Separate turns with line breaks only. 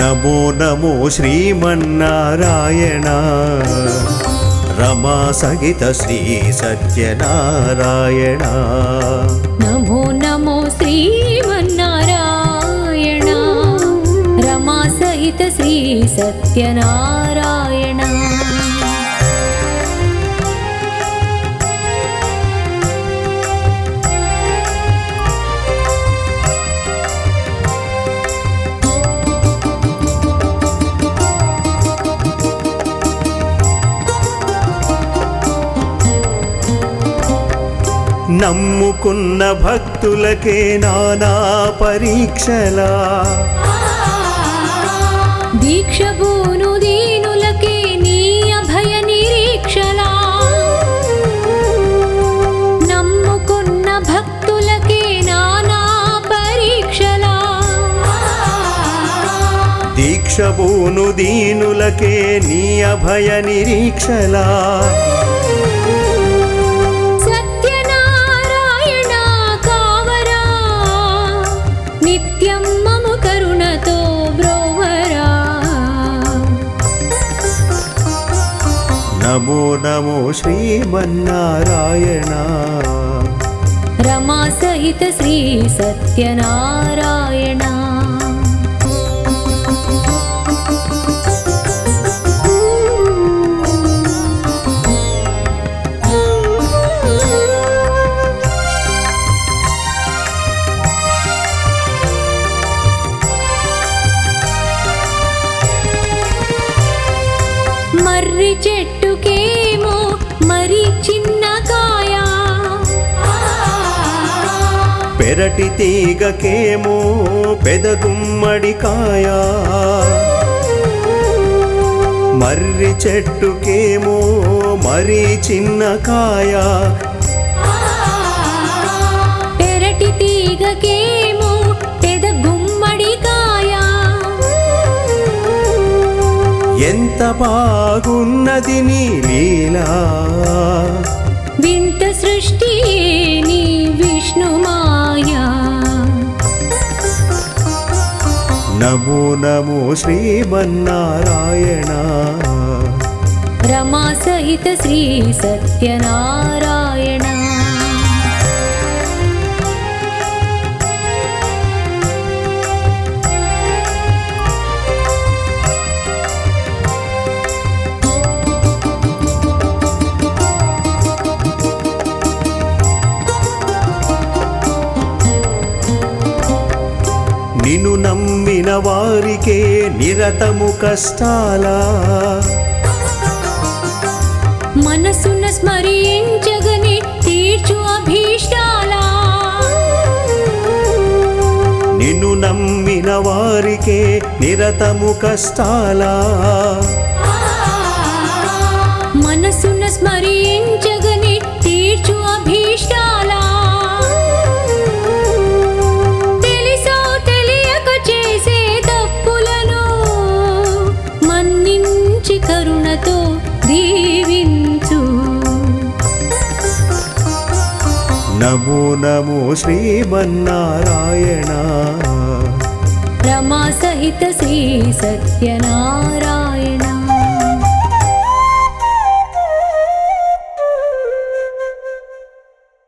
నమో నమో శ్రీమన్నారాయణ రమా సహిత శ్రీ సత్యనారాయణ
నమో నమో శ్రీమన్నారాయణ రమా సహిత శ్రీ సత్యనారాయణ
నమ్ముకున్న భక్తులకే నానా పరీక్షలా
దీక్షభూను దీనులకే నీ అభయ నిరీక్షలా నమ్ముకున్న భక్తులకే నానా పరీక్షలా
దీక్షభూను దీనులకే నీ అభయ నిరీక్షలా
సత్యనారాయణ కావరా నిత్యం మము కరుణతో బ్రోవరా
నమో నమో శ్రీమన్నారాయణ
రమా సహిత శ్రీ సత్యనారాయణ మర్రి చెట్టుకేమో మరి చిన్న కాయ
పెరటి తీగకేమో పెదగుమ్మడికాయ మర్రి చెట్టుకేమో మరీ చిన్న కాయ
పెరటి తీగకేమో పెద గుమ్మడికాయ
ఎంత బాగున్నది నీ లీలా
వింత సృష్టి నీ విష్ణు మాయా
నమో నమో శ్రీమన్నారాయణ
రమా సహిత శ్రీ సత్యనారాయణ
నిన్ను నమ్మిన వారికే నిరతము కష్టాలా
మనసున స్మరించగని తీర్చు అభీష్టాలా
నిన్ను నమ్మిన వారికే నిరతము కష్టాలా
మనసున స్మరించగని తీర్చు అభీష్టాలా తెలిసో తెలియక చేసే తప్పులను మన్నించి కరుణతో దీవించు
నమో నమో శ్రీమన్నారాయణ
రమా సహిత శ్రీ సత్యనారాయణ